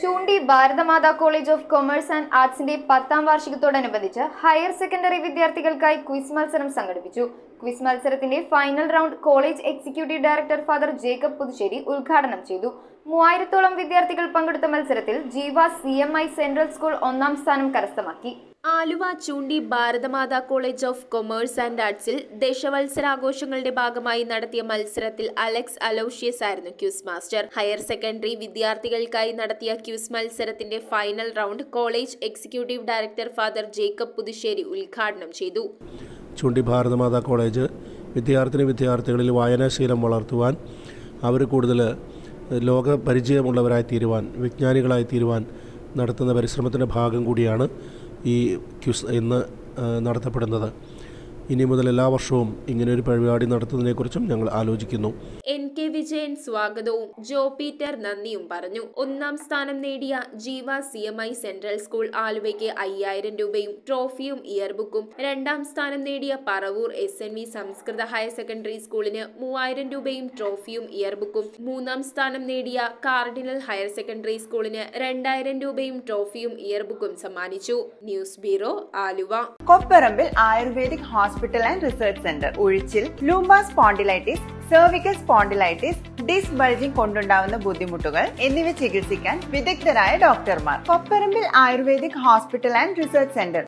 ചൂണ്ടി Bharatamata College of Commerce and ആർട്സിന്റെ പത്താം വാർഷികത്തോടനുബന്ധിച്ച് ഹയർ സെക്കൻഡറി വിദ്യാർത്ഥികൾക്കായി ക്വിസ് മത്സരം സംഘടിപ്പിച്ചു ക്വിസ് മത്സരത്തിന്റെ final round college executive director Father Jacob Puthussery ഉദ്ഘാടനം ചെയ്തു മൂവായിരത്തോളം വിദ്യാർത്ഥികൾ പങ്കെടുത്ത മത്സരത്തിൽ Jeeva C M I Central School ഒന്നാം സ്ഥാനം കരസ്ഥമാക്കി Aluva Choondi Bharatamata College of Commerce and ആർട്സിൽ ദശവത്സരാഘോഷങ്ങളുടെ ഭാഗമായി നടത്തിയ മത്സരത്തിൽ അലക്സ് അലോഷ്യസ് ആയിരുന്നു ക്യൂസ് മാസ്റ്റർ ഹയർ സെക്കൻഡറി വിദ്യാർത്ഥികൾക്കായി നടത്തിയ ക്യൂസ് മത്സരത്തിന്റെ final round college executive director Father Jacob Puthussery ഉദ്ഘാടനം ചെയ്തു ചൂണ്ടി ഭാരതമാതാ കോളേജ് വിദ്യാർത്ഥിനി വിദ്യാർത്ഥികളിൽ വായനാശീലം വളർത്തുവാൻ അവർ കൂടുതൽ ലോക പരിചയമുള്ളവരായി തീരുവാൻ വിജ്ഞാനികളായി തീരുവാൻ നടത്തുന്ന പരിശ്രമത്തിൻ്റെ ഭാഗം കൂടിയാണ് ഈ ക്യുസ് ഇന്ന് ആ, നടത്തപ്പെടുന്നത് ഇനി മുതൽ എല്ലാ വർഷവും ഇങ്ങനെയൊരു പരിപാടി നടത്തുന്നതിനെക്കുറിച്ചും ഞങ്ങൾ ആലോചിക്കുന്നു എൻ കെ വിജയൻ സ്വാഗതവും ജോ പീറ്റർ നന്ദിയും പറഞ്ഞു ഒന്നാം സ്ഥാനം നേടിയ Jeeva C M I Central School ആലുവയ്ക്ക് അയ്യായിരം രൂപയും ട്രോഫിയും ഇയർബുക്കും രണ്ടാം സ്ഥാനം നേടിയ പറവൂർ എസ് എൻ വി സംസ്കൃത ഹയർ സെക്കൻഡറി സ്കൂളിന് മൂവായിരം രൂപയും ട്രോഫിയും ഇയർബുക്കും മൂന്നാം സ്ഥാനം നേടിയ കാർഡിനൽ ഹയർ സെക്കൻഡറി സ്കൂളിന് രണ്ടായിരം രൂപയും ട്രോഫിയും ഇയർബുക്കും സമ്മാനിച്ചു news bureau Aluva Kopparambil ayurvedic hospital and research centre ഉഴിച്ചിൽ lumbar spondylitis cervical spondylitis disc bulging കൊണ്ടുണ്ടാവുന്ന ബുദ്ധിമുട്ടുകൾ എന്നിവ ചികിത്സിക്കാൻ വിദഗ്ധരായ ഡോക്ടർമാർ Kopparambil ayurvedic hospital and research centre